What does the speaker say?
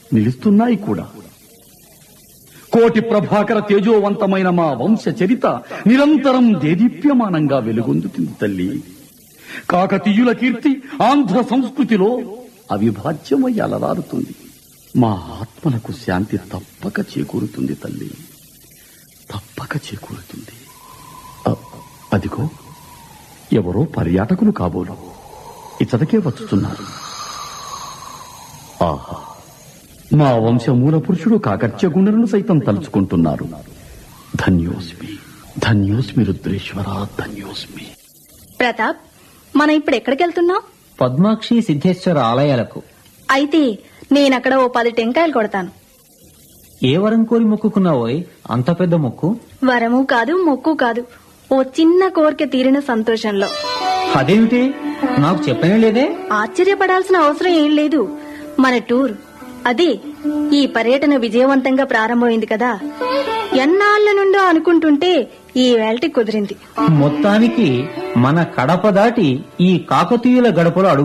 నిలుస్తున్నాయి కూడా కోటి ప్రభాకర తేజోవంతమైన మా వంశ చరిత నిరంతరం దేదీప్యమానంగా వెలుగొందుతుంది తల్లి కాకతీయుల కీర్తి ఆంధ్ర సంస్కృతిలో అవిభాజ్యమై అలరారుతుంది మా ఆత్మలకు శాంతి తప్పక చేకూరుతుంది తల్లి తప్పక చేకూరుతుంది అ- అదిగో ఎవరో పర్యాటకులు కాబోలు ఇతడికే వచ్చుతున్నారు ఆహా మా వంశమూల పురుషుడు కాకర్త్య గుండెలను సైతం తలుచుకుంటున్నారు ధన్యోస్మి ధన్యోస్మి రుద్రేశ్వర ధన్యోస్మి ప్రతాప్ మనం ఇప్పుడు ఎక్కడికి వెళ్తున్నాం పద్మాక్షి సిద్ధేశ్వర ఆలయాలకు అయితే నేనక్కడ ఓ పది టెంకాయలు కొడతాను ఏ వరం కోరి మొక్కుకున్నావోయ్ అంత పెద్ద మొక్కు వరము కాదు మొక్కు కాదు ఓ చిన్న కోరిక తీరిన సంతోషంలో అదేమిటి నాకు చెప్పనే లేదే ఆశ్చర్యపడాల్సిన అవసరం ఏం లేదు మన టూర్ అదే ఈ పర్యటన విజయవంతంగా ప్రారంభమైంది కదా ఎన్నాళ్ల నుండో అనుకుంటుంటే ఈ వేళటి కుదిరింది మొత్తానికి మన కడప దాటి ఈ కాకతీయుల గడపలో అడుగు